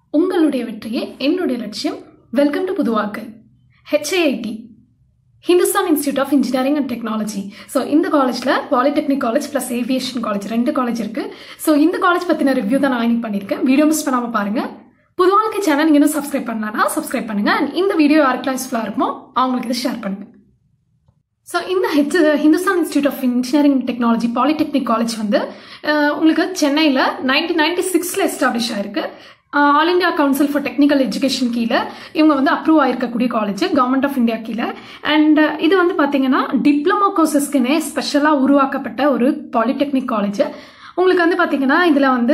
உங்களுடைய வெற்றியே என்னுடைய லட்சியம் வெல்கம் டு புதுவாக்கு HIIT Hindustan institute of engineering and technology so இந்த காலேஜில் polytechnic college plus aviation college ரெண்டு காலேஜ் இருக்குது ஸோ இந்த காலேஜ் பற்றின ரிவ்யூ தான் நான் இன்னைக்கு பண்ணியிருக்கேன் வீடியோ மிஸ் பண்ணாமல் பாருங்கள் புது வாழ்க்கை சேனல் நீங்கள் இன்னும் சப்ஸ்கிரைப் பண்ணலன்னா சப்ஸ்கிரைப் பண்ணுங்கள் அண்ட் இந்த வீடியோ யாருக்கெல்லாம் யூஸ்ஃபுல்லாக இருக்குமோ அவங்களுக்கு இதை ஷேர் பண்ணுங்கள் ஸோ இந்த H Hindustan institute of engineering technology polytechnic college வந்து அஹ், உங்களுக்கு சென்னையில் நைன்டீன் நைன்டி சிக்ஸில் எஸ்டாப்ளிஷ் ஆயிருக்கு all India council for technical education கீழே இவங்க வந்து அப்ரூவ் ஆயிருக்கக்கூடிய காலேஜ் கவர்மெண்ட் ஆஃப் இந்தியா கீழே அண்ட் இது வந்து பார்த்தீங்கன்னா டிப்ளமோ கோர்சஸ்க்குனே ஸ்பெஷலாக உருவாக்கப்பட்ட ஒரு பாலிடெக்னிக் காலேஜ் உங்களுக்கு வந்து பார்த்தீங்கன்னா இதில் வந்து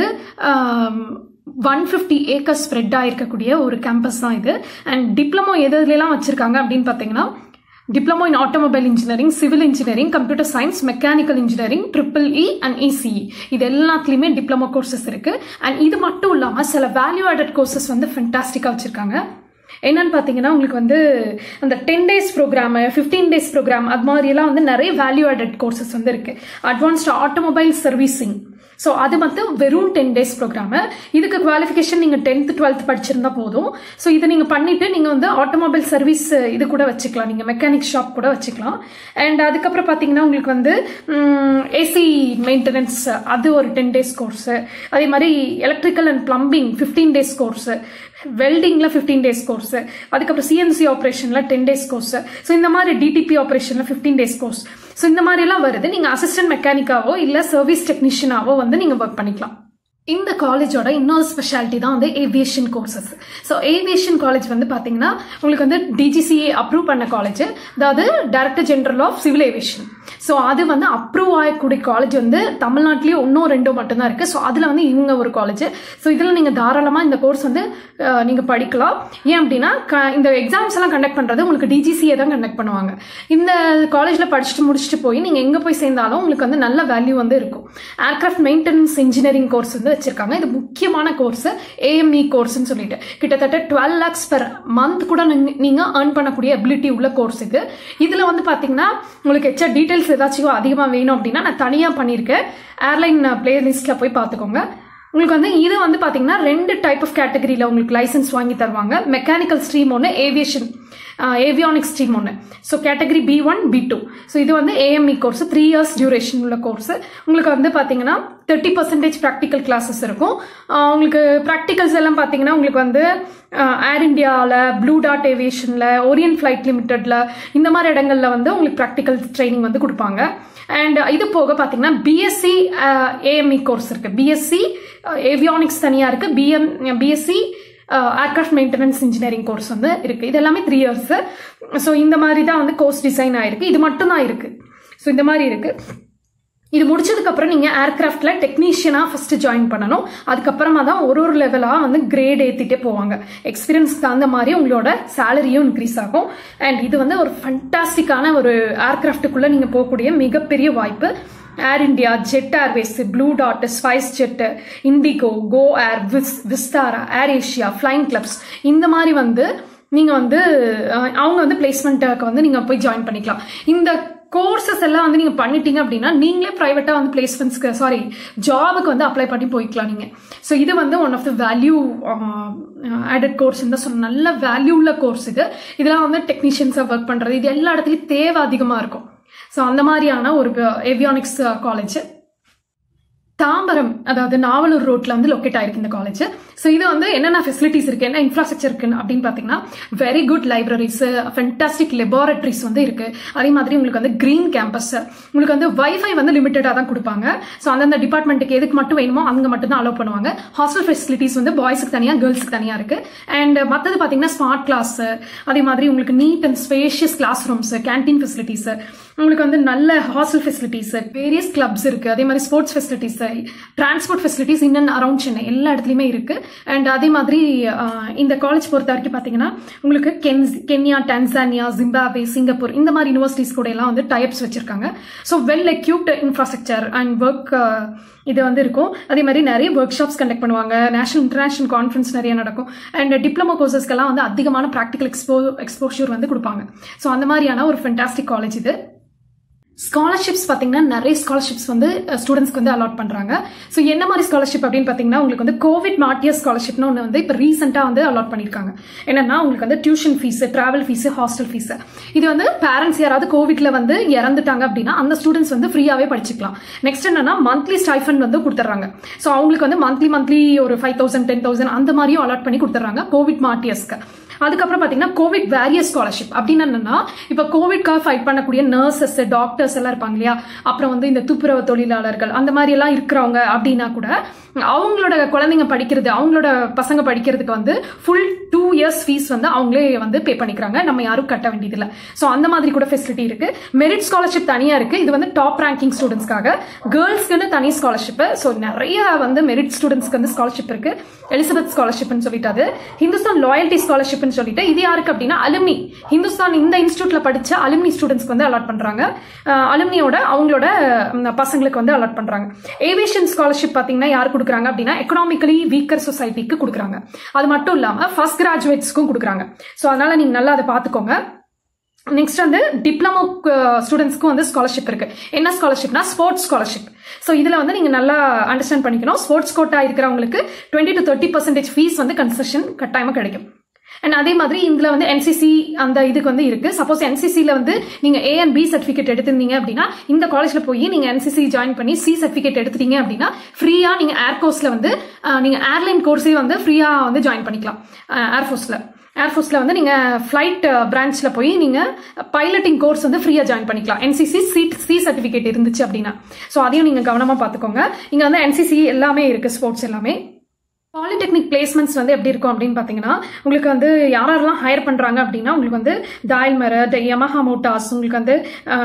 ஒன் ஃபிஃப்டி ஏக்கர் ஸ்ப்ரெட் ஆயிருக்கக்கூடிய ஒரு கேம்பஸ் தான் இது அண்ட் டிப்ளமோ எது எதுலலாம் வச்சுருக்காங்க அப்படின்னு பார்த்தீங்கன்னா diploma in automobile engineering civil engineering computer science mechanical engineering triple E and ECE இது எல்லாத்துலேயுமே டிப்ளமோ கோர்சஸ் இருக்கு அண்ட் இது மட்டும் இல்லாமல் சில வேல்யூ ஆடட் கோர்சஸ் வந்து ஃபென்டாஸ்டிக்காக வச்சுருக்காங்க என்னன்னு பார்த்தீங்கன்னா உங்களுக்கு வந்து அந்த ten days programme fifteen days programme அது மாதிரியெல்லாம் வந்து நிறைய வேல்யூ ஆடட் கோர்சஸ் வந்து இருக்கு அட்வான்ஸ்ட் ஆட்டோமொபைல் சர்வீசிங் ஸோ அது வந்து வெறும் டென் டேஸ் ப்ரோக்ராமு இதுக்கு குவாலிஃபிகேஷன் நீங்கள் டென்த் டுவெல்த் படிச்சிருந்தா போதும் ஸோ இதை நீங்கள் பண்ணிட்டு நீங்கள் வந்து ஆட்டோமொபைல் சர்வீஸ் இது கூட வச்சுக்கலாம் நீங்கள் மெக்கானிக் ஷாப் கூட வச்சுக்கலாம் அண்ட் அதுக்கப்புறம் பார்த்தீங்கன்னா உங்களுக்கு வந்து ஏசி மெயின்டெனன்ஸ் அது ஒரு டென் டேஸ் கோர்ஸு அதே மாதிரி electrical and plumbing fifteen days course வெல்டிங்கில் ஃபிஃப்டீன் டேஸ் கோர்ஸ் அதுக்கப்புறம் சிஎன்சி ஆப்ரேஷனில் டென் டேஸ் கோர்ஸ் ஸோ இந்த மாதிரி டிடிபி ஆப்ரேஷனில் ஃபிஃப்டீன் டேஸ் கோர்ஸ் ஸோ இந்த மாதிரிலாம் வருது நீங்கள் அசிஸ்டன்ட் மெக்கானிக்காவோ இல்லை சர்வீஸ் டெக்னீஷியனாவோ வந்து நீங்கள் ஒர்க் பண்ணிக்கலாம் இந்த காலேஜோட இன்னொரு ஸ்பெஷாலிட்டி தான் வந்து aviation courses so aviation college வந்து பார்த்தீங்கன்னா உங்களுக்கு வந்து டிஜிசிஏ அப்ரூவ் பண்ண காலேஜ் அதாவது director general of civil aviation so அது வந்து அப்ரூவ் ஆகக்கூடிய காலேஜ் வந்து தமிழ்நாட்டிலேயே இன்னும் ரெண்டோ மட்டும்தான் இருக்குது ஸோ அதில் வந்து இவங்க ஒரு காலேஜ் ஸோ இதில் நீங்கள் தாராளமாக இந்த கோர்ஸ் வந்து நீங்கள் படிக்கலாம் ஏன் அப்படின்னா க- இந்த எக்ஸாம்ஸ் எல்லாம் கண்டக்ட் பண்ணுறது உங்களுக்கு டிஜிசிஏ தான் கண்டக்ட் பண்ணுவாங்க இந்த காலேஜில் படிச்சுட்டு முடிச்சுட்டு போய் நீங்கள் எங்கே போய் சேர்ந்தாலும் உங்களுக்கு வந்து நல்ல வேல்யூ வந்து இருக்கும் ஏர்கிராஃப்ட் மெயின்டெனன்ஸ் இன்ஜினியரிங் கோர்ஸ் வந்து வச்சிருக்காங்க இது முக்கியமான கோர்ஸ் ஏஎம்இ கோர்ஸ்னு சொல்லிட்டு கிட்டத்தட்ட டுவெல் லேக்ஸ் பெர் மந்த் கூட நீங்க- நீங்க ஏர்ன் பண்ணக்கூடிய எபிலிட்டி உள்ள கோர்ஸ் இது இதுல வந்து பாத்தீங்கன்னா உங்களுக்கு எச்சா டீடைல்ஸ் ஏதாச்சும் அதிகமாக வேணும் அப்படின்னா நான் தனியாக பண்ணியிருக்கேன் ஏர்லைன் பிளேலிஸ்ட்டில் போய் பார்த்துக்கோங்க உங்களுக்கு வந்து இது வந்து பாத்தீங்கன்னா ரெண்டு டைப் ஆஃப் கேட்டகரியில் உங்களுக்கு லைசன்ஸ் வாங்கி தருவாங்க மெக்கானிக்கல் ஸ்ட்ரீம் ஒன்று ஏவியேஷன் ஏவியானிக் ஸ்ட்ரீம் ஒன்று so category B one B two so இது வந்து AME course three years duration உள்ள கோர்ஸ் உங்களுக்கு வந்து பார்த்தீங்கன்னா தேர்ட்டி பர்சன்டேஜ் ப்ராக்டிக்கல் கிளாஸஸ் இருக்கும் ஆஹ் உங்களுக்கு ப்ராக்டிகல்ஸ் எல்லாம் பார்த்தீங்கன்னா உங்களுக்கு வந்து ஏர் இந்தியாவில் ப்ளூ டாட் ஏவியேஷனில் ஓரியன் ஃப்ளைட் லிமிட்டெடில் இந்த மாதிரி இடங்கள்ல வந்து உங்களுக்கு ப்ராக்டிக்கல் ட்ரைனிங் வந்து கொடுப்பாங்க அண்ட் இது போக பார்த்தீங்கன்னா பிஎஸ்சி ஏஎம்இ கோர்ஸ் இருக்கு பிஎஸ்சி ஏவியானிக்ஸ் தனியாக இருக்கு BM BSc aircraft maintenance engineering course வந்து இருக்கு இது எல்லாமே த்ரீ இயர்ஸ் ஸோ இந்த மாதிரி தான் வந்து கோர்ஸ் டிசைன் ஆயிருக்கு இது மட்டும் தான் இருக்கு ஸோ இந்த மாதிரி இருக்கு இது முடிச்சதுக்கு அப்புறம் நீங்க ஏர்கிராஃப்ட்ல டெக்னீஷியனா ஃபர்ஸ்ட் ஜாயின் பண்ணணும் அதுக்கப்புறமா தான் ஒரு ஒரு லெவலா வந்து கிரேட் ஏத்திட்டே போவாங்க எக்ஸ்பீரியன்ஸ்க்கு தகுந்த மாதிரி உங்களோட சேலரியும் இன்க்ரீஸ் ஆகும் அண்ட் இது வந்து ஒரு ஃபண்டாஸ்டிக்கான ஒரு ஏர்கிராஃப்ட்டுக்குள்ள நீங்க போகக்கூடிய மிகப்பெரிய வாய்ப்பு Air India Jet Airways Blue Dot Spice Jet IndiGo Go Air விஸ் Vistara Air Asia flying clubs இந்த மாதிரி வந்து நீங்க வந்து அஹ், அவங்க வந்து பிளேஸ்மெண்ட்டுக்கு வந்து நீங்க போய் ஜாயின் பண்ணிக்கலாம் இந்த கோர்சஸ் எல்லாம் வந்து நீங்க பண்ணிட்டீங்க அப்படின்னா நீங்களே பிரைவேட்டா வந்து பிளேஸ்மெண்ட்ஸ்க்கு சாரி ஜாபுக்கு வந்து அப்ளை பண்ணி போய்க்கலாம் நீங்க ஸோ இது வந்து one of the value added course தான் சொன்ன நல்ல வேல்யூ உள்ள கோர்ஸ் இது இதெல்லாம் வந்து டெக்னீஷியன்ஸாக ஒர்க் பண்றது இது எல்லா இடத்துலையும் தேவை அதிகமாக இருக்கும் ஸோ அந்த மாதிரியான ஒரு ஏவியானிக்ஸ் காலேஜ் தாம்பரம் அதாவது நாவலூர் ரோட்ல வந்து லொக்கேட் ஆயிருக்கு இந்த காலேஜ் ஸோ இது வந்து என்னென்ன ஃபெசிலிட்டிஸ் இருக்கு என்ன இன்ஃப்ராஸ்ட்ரக்சர் இருக்குன்னு அப்படின்னு பார்த்தீங்கன்னா very good libraries fantastic laboratories வந்து இருக்கு அதே மாதிரி உங்களுக்கு வந்து கிரீன் கேம்பஸ் உங்களுக்கு வந்து வைஃபை வந்து லிமிட்டடாக தான் கொடுப்பாங்க ஸோ அந்தந்த டிபார்ட்மெண்ட்டுக்கு எதுக்கு மட்டும் வேணுமோ அங்கே மட்டும் தான் அலோவ் பண்ணுவாங்க ஹாஸ்டல் ஃபெசிலிட்டிஸ் வந்து பாய்ஸுக்கு தனியாக கேர்ள்ஸுக்கு தனியாக இருக்கு அண்ட் மற்றது பார்த்தீங்கன்னா ஸ்மார்ட் கிளாஸ் அதே மாதிரி உங்களுக்கு neat and spacious class rooms canteen facilities உங்களுக்கு வந்து நல்ல ஹாஸ்டல் ஃபெசிலிட்டிஸ் வேரியஸ் கிளப்ஸ் இருக்கு அதே மாதிரி ஸ்போர்ட்ஸ் ஃபெசிலிட்டிஸ் டிரான்ஸ்போர்ட் ஃபெசிலிட்டிஸ் இன்னும் அரௌண்ட் சென்னை எல்லா இடத்துலையுமே இருக்கு அண்ட் அதே மாதிரி ஆஹ், இந்த காலேஜ் பொறுத்த வரைக்கும் பார்த்தீங்கன்னா உங்களுக்கு கென்ஸ் கென்யா டான்சானியா ஜிம்பாப்வே சிங்கப்பூர் இந்த மாதிரி யூனிவர்சிட்டிஸ் கூட எல்லாம் வந்து டைப்ஸ் வச்சிருக்காங்க so well equipped infrastructure and work இது வந்து இருக்கும் அதே மாதிரி நிறைய ஒர்க் ஷாப்ஸ் கண்டக்ட் பண்ணுவாங்க நேஷனல் இன்டர்நேஷனல் கான்ஃபரன்ஸ் நிறைய நடக்கும் அண்ட் டிப்ளமோ கோர்சஸ்க்கெல்லாம் வந்து அதிகமான ப்ராக்டிகல் எக்ஸ்போ எக்ஸ்போஷர் வந்து கொடுப்பாங்க ஸோ அந்த மாதிரியான ஒரு ஃபென்டாஸ்டிக் காலேஜ் இது ஸ்காலர்ஷிப்ஸ் பார்த்தீங்கன்னா நிறைய ஸ்காலர்ஷிப்ஸ் வந்து ஸ்டூடெண்ட்ஸ்க்கு வந்து அலாட் பண்ணுறாங்க ஸோ என்ன மாதிரி ஸ்காலர்ஷிப் அப்படின்னு பார்த்தீங்கன்னா உங்களுக்கு வந்து கோவிட் மாட்டியர் ஸ்காலர்ஷிப்னு ஒன்று வந்து இப்போ ரீசெண்டாக வந்து அலாட் பண்ணியிருக்காங்க என்னன்னா உங்களுக்கு வந்து tuition fees travel fees hostel fees இது வந்து பேரண்ட்ஸ் யாராவது கோவிட்ல வந்து இறந்துட்டாங்க அப்படின்னா அந்த ஸ்டூடெண்ட்ஸ் வந்து ஃப்ரீயாகவே படிச்சுக்கலாம் நெக்ஸ்ட் என்னன்னா மந்த்லி ஸ்டைஃபன் வந்து கொடுத்துட்றாங்க ஸோ அவங்களுக்கு வந்து மந்த்லி மந்த்லி ஒரு ஃபைவ் தௌசண்ட் டென் தௌசண்ட் அந்த மாதிரியும் அலாட் பண்ணி கொடுத்துட்றாங்க கோவிட் மாட்டியர்ஸ்க்கு அதுக்கப்புறம் பார்த்தீங்கன்னா கோவிட் வேரியஸ் ஸ்காலர்ஷிப் அப்படின்னு என்னன்னா இப்போ கோவிட்காக ஃபைட் பண்ணக்கூடிய நர்சஸ் டாக்டர்ஸ் எல்லாம் இருப்பாங்க இல்லையா அப்புறம் வந்து இந்த துப்புரவு தொழிலாளர்கள் அந்த மாதிரி எல்லாம் இருக்கிறவங்க அப்படின்னா கூட அவங்களோட குழந்தைங்க படிக்கிறது அவங்களோட பசங்க படிக்கிறதுக்கு வந்து ஃபுல் டூ இயர்ஸ் ஃபீஸ் வந்து அவங்களே வந்து பே பண்ணிக்கிறாங்க நம்ம யாரும் கட்ட வேண்டியதில்லை ஸோ அந்த மாதிரி கூட ஃபெசிலிட்டி இருக்கு மெரிட் ஸ்காலர்ஷிப் தனியாக இருக்கு இது வந்து டாப் ரேங்கிங் ஸ்டூடெண்ட்ஸ்க்காக கேர்ள்ஸ்க்குன்னு தனி ஸ்காலர்ஷிப் ஸோ நிறைய வந்து மெரிட் ஸ்டூடெண்ட்ஸ்க்கு வந்து ஸ்காலர்ஷிப் இருக்கு எலிசபெத் ஸ்காலர்ஷிப்னு சொல்லிட்டு அது ஹிந்துஸ்தான் லாயல்டி ஸ்காலர்ஷிப்னு சொல்லிட்டு இது யாருக்கு அப்படின்னா அலுமினி ஹிந்துஸ்தான் இந்த இன்ஸ்டியூட்ல படிச்ச அலுமினி ஸ்டூடெண்ட்ஸ்க்கு வந்து அலாட் பண்றாங்க அலுமினியோட அவங்களோட ம், பசங்களுக்கு வந்து அலாட் பண்றாங்க ஏவியேஷன் ஸ்காலர்ஷிப் பாத்தீங்கன்னா யார் கொடுக்குறாங்க அப்படின்னா எக்கனாமிக்கலி வீக்கர் சொசைட்டிக்கு கொடுக்குறாங்க அது மட்டும் இல்லாம ஃபர்ஸ்ட் கிராஜுவேட்ஸ்க்கும் கொடுக்குறாங்க ஸோ அதனால நீங்க நல்லா அதை பார்த்துக்கோங்க நெக்ஸ்ட் வந்து டிப்ளமோ ஸ்டூடெண்ட்ஸ்க்கும் வந்து ஸ்காலர்ஷிப் இருக்கு என்ன ஸ்காலர்ஷிப்னா ஸ்போர்ட்ஸ் ஸ்காலர்ஷிப் ஸோ இதில் வந்து நீங்கள் நல்லா அண்டர்ஸ்டாண்ட் பண்ணிக்கணும் ஸ்போர்ட்ஸ் கோட்டா இருக்கிறவங்களுக்கு twenty to thirty percentage fees வந்து கன்செஷன் கட்டாயமாக கிடைக்கும் அண்ட் அதே மாதிரி இதுல வந்து என்சிசி அந்த இதுக்கு வந்து இருக்கு சப்போஸ் என்சிசில வந்து நீங்க ஏ அண்ட் பி சர்டிபிகேட் எடுத்திருந்தீங்க அப்படின்னா இந்த காலேஜ்ல போய் நீங்க என்சிசி ஜாயின் பண்ணி சி சர்டிபிகேட் எடுத்துட்டீங்க அப்படின்னா ஃப்ரீயா நீங்க ஏர் கோர்ஸ்ல வந்து அஹ், நீங்க ஏர்லைன் கோர்ஸே வந்து ஃப்ரீயா வந்து ஜாயின் பண்ணிக்கலாம் ஏர்ஃபோர்ஸ்ல ஏர்ஃபோர்ஸில் வந்து நீங்கள் ஃப்ளைட் பிரான்ச்சில் போய் நீங்கள் பைலட்டிங் கோர்ஸ் வந்து ஃப்ரீயாக ஜாயின் பண்ணிக்கலாம் என்சிசி சீட் சி சர்டிஃபிகேட் இருந்துச்சு அப்படின்னா ஸோ அதையும் நீங்கள் கவனமாக பார்த்துக்கோங்க இங்கே வந்து என்சிசி எல்லாமே இருக்குது ஸ்போர்ட்ஸ் எல்லாமே பாலிடெக்னிக் பிளேஸ்மெண்ட்ஸ் வந்து எப்படி இருக்கும் அப்படின்னு பார்த்தீங்கன்னா உங்களுக்கு வந்து யாரெல்லாம் ஹையர் பண்ணுறாங்க அப்படின்னா உங்களுக்கு வந்து டாயல் மெரட் யமஹா மோட்டார்ஸ் உங்களுக்கு வந்து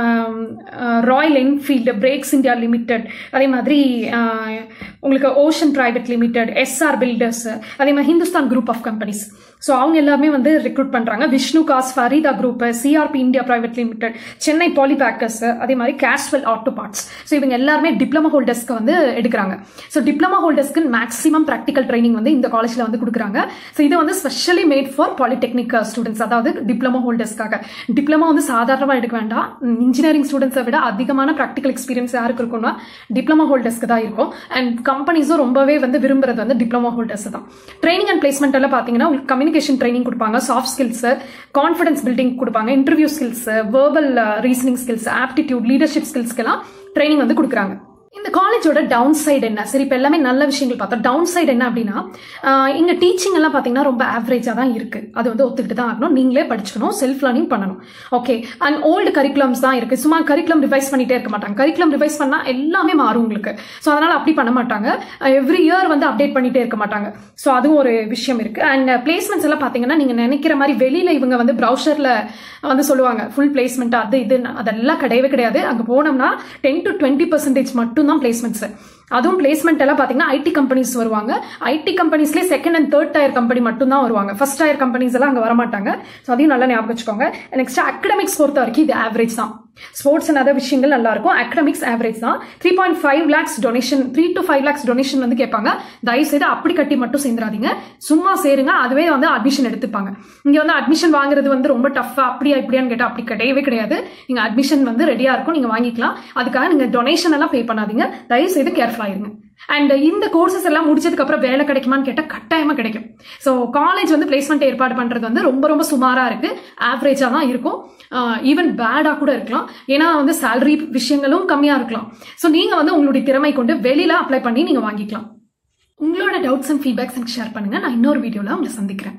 Royal Enfield Brakes India Limited அதே மாதிரி ஆஹ், உங்களுக்கு Ocean Private Limited SR builders அதே மாதிரி Hindustan group of companies so அவங்க எல்லாமே வந்து ரெக்ரூட் பண்ணுறாங்க விஷ்ணு காஸ் Fareeda group CRP India Private Limited Chennai Polypackers அதே மாதிரி கேஸ்வல் ஆட்டோ பார்ட்ஸ் ஸோ இவங்க எல்லாருமே டிப்ளமோ ஹோல்டர்ஸ்க்கு வந்து எடுக்கிறாங்க ஸோ டிப்ளமோ ஹோல்டர்ஸ்க்கு மேக்ஸிமம் ப்ராக்டிக்கல் ட்ரைனிங் வந்து இந்த காலேஜில் வந்து கொடுக்குறாங்க ஸோ இது வந்து specially made for polytechnic students அதாவது டிப்ளமோ ஹோல்டர்ஸ்க்காக டிப்ளமோ வந்து சாதாரணமாக எடுக்க வேண்டாம் இன்ஜினியரிங் ஸ்டூடெண்ட்ஸை விட அதிகமான ப்ராக்டிக்கல் எக்ஸ்பீரியன்ஸ் யாருக்கு இருக்கும்னா டிப்ளமோ ஹோல்டர்ஸ்க்கு தான் இருக்கும் அண்ட் கம்பெனிஸும் ரொம்பவே வந்து விரும்புறது வந்து டிப்ளமோ ஹோல்டர்ஸ் தான் ட்ரைனிங் அண்ட் பிளேஸ்மெண்ட் எல்லாம் பார்த்தீங்கன்னா உங்களுக்கு கம்யூனிகேஷன் ட்ரைனிங் கொடுப்பாங்க சாஃப்ட் ஸ்கில்ஸ் கான்ஃபிடன்ஸ் பில்டிங் கொடுப்பாங்க interview skills verbal reasoning skills aptitude leadership ஸ்கில்ஸ்க்கெல்லாம் ட்ரைனிங் வந்து கொடுக்குறாங்க இந்த காலேஜோட டவுன் சைடு என்ன சரி இப்போ எல்லாமே நல்ல விஷயங்கள் பார்த்தோம் டவுன் சைடு என்ன அப்படின்னா ஆஹ் இங்க டீச்சிங் எல்லாம் பார்த்தீங்கன்னா ரொம்ப ஆவரேஜாக தான் இருக்கு அது வந்து ஒத்துக்கிட்டு தான் ஆகணும் நீங்களே படிச்சுக்கணும் செல்ஃப் லேர்னிங் பண்ணணும் ஓகே அண்ட் ஓல்டு கரிக்குலம்ஸ் தான் இருக்கு சும்மா கரிக்குலம் ரிவைஸ் பண்ணிட்டே இருக்க மாட்டாங்க கரிக்குலம் ரிவைஸ் பண்ணா எல்லாமே மாறும் உங்களுக்கு ஸோ அதனால அப்படி பண்ண மாட்டாங்க எவ்ரி இயர் வந்து அப்டேட் பண்ணிட்டே இருக்க மாட்டாங்க ஸோ அதுவும் ஒரு விஷயம் இருக்கு அண்ட் பிளேஸ்மெண்ட்ஸ் எல்லாம் பார்த்தீங்கன்னா நீங்க நினைக்கிற மாதிரி வெளியில இவங்க வந்து ப்ரௌசர்ல வந்து சொல்லுவாங்க ஃபுல் பிளேஸ்மெண்ட் அது இது அதெல்லாம் கிடையவே கிடையாது அங்கே போனோம்னா டென் டு டுவெண்ட்டி பர்சன்டேஜ் மட்டும்தான் பிளேஸ்மெண்ட்ஸ் அதுவும் பிளேஸ்மெண்ட் எல்லாம் பார்த்தீங்கன்னா ஐடி கம்பெனிஸ் வருவாங்க ஐடி கம்பெனிஸ்லேயே second and third tier company மட்டும் தான் வருவாங்க ஃபர்ஸ்ட் டயர் கம்பெனிஸ் எல்லாம் அங்கே வரமாட்டாங்க ஸோ அதையும் நல்லா ஞாபகம் வச்சுக்கோங்க நெக்ஸ்ட் அகடமிக்ஸ் பொறுத்த வரைக்கும் இது ஆவரேஜ் தான் ஸ்போர்ட்ஸ் அண்ட் அதர் விஷயங்கள் நல்லா இருக்கும் அகடமிக்ஸ் ஆவரேஜ் தான் three point five lakhs donation three to five lakhs donation வந்து கேட்பாங்க தயவு செய்து அப்படி கட்டி மட்டும் சேர்ந்துடாதீங்க சும்மா சேருங்க அதுவே வந்து அட்மிஷன் எடுத்துப்பாங்க இங்க வந்து அட்மிஷன் வாங்குறது வந்து ரொம்ப டஃபா அப்படியா இப்படியான்னு கேட்டா அப்படி கிடையவே கிடையாது நீங்க அட்மிஷன் வந்து ரெடியா இருக்கும் நீங்க வாங்கிக்கலாம் அதுக்காக நீங்க டொனேஷன் எல்லாம் பே பண்ணாதீங்க தயவு செய்து கேர்ஃபுல்லா இருங்க அண்ட் இந்த கோர்சஸ் எல்லாம் முடிச்சதுக்கு அப்புறம் வேலை கிடைக்குமான்னு கேட்டா கட்டாயமா கிடைக்கும் ஸோ காலேஜ் வந்து பிளேஸ்மெண்ட் ஏற்பாடு பண்றது வந்து ரொம்ப ரொம்ப சுமாரா இருக்கு ஆவரேஜா தான் இருக்கும் ஈவன் பேடா கூட இருக்கலாம் ஏன்னா வந்து salary விஷயங்களும் கம்மியா இருக்கலாம் ஸோ நீங்க வந்து உங்களுடைய திறமை கொண்டு வெளியில அப்ளை பண்ணி நீங்க வாங்கிக்கலாம் உங்களோட டவுட்ஸ் அண்ட் ஃபீட்பேக்ஸ் எனக்கு ஷேர் பண்ணுங்க நான் இன்னொரு வீடியோல உங்களை சந்திக்கிறேன்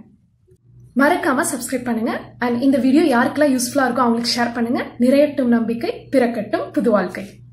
மறக்காம சப்ஸ்கிரைப் பண்ணுங்க அண்ட் இந்த வீடியோ யாருக்கெல்லாம் யூஸ்ஃபுல்லா இருக்கோ அவங்களுக்கு ஷேர் பண்ணுங்க நிறையட்டும் நம்பிக்கை பிறக்கட்டும் புது வாழ்க்கை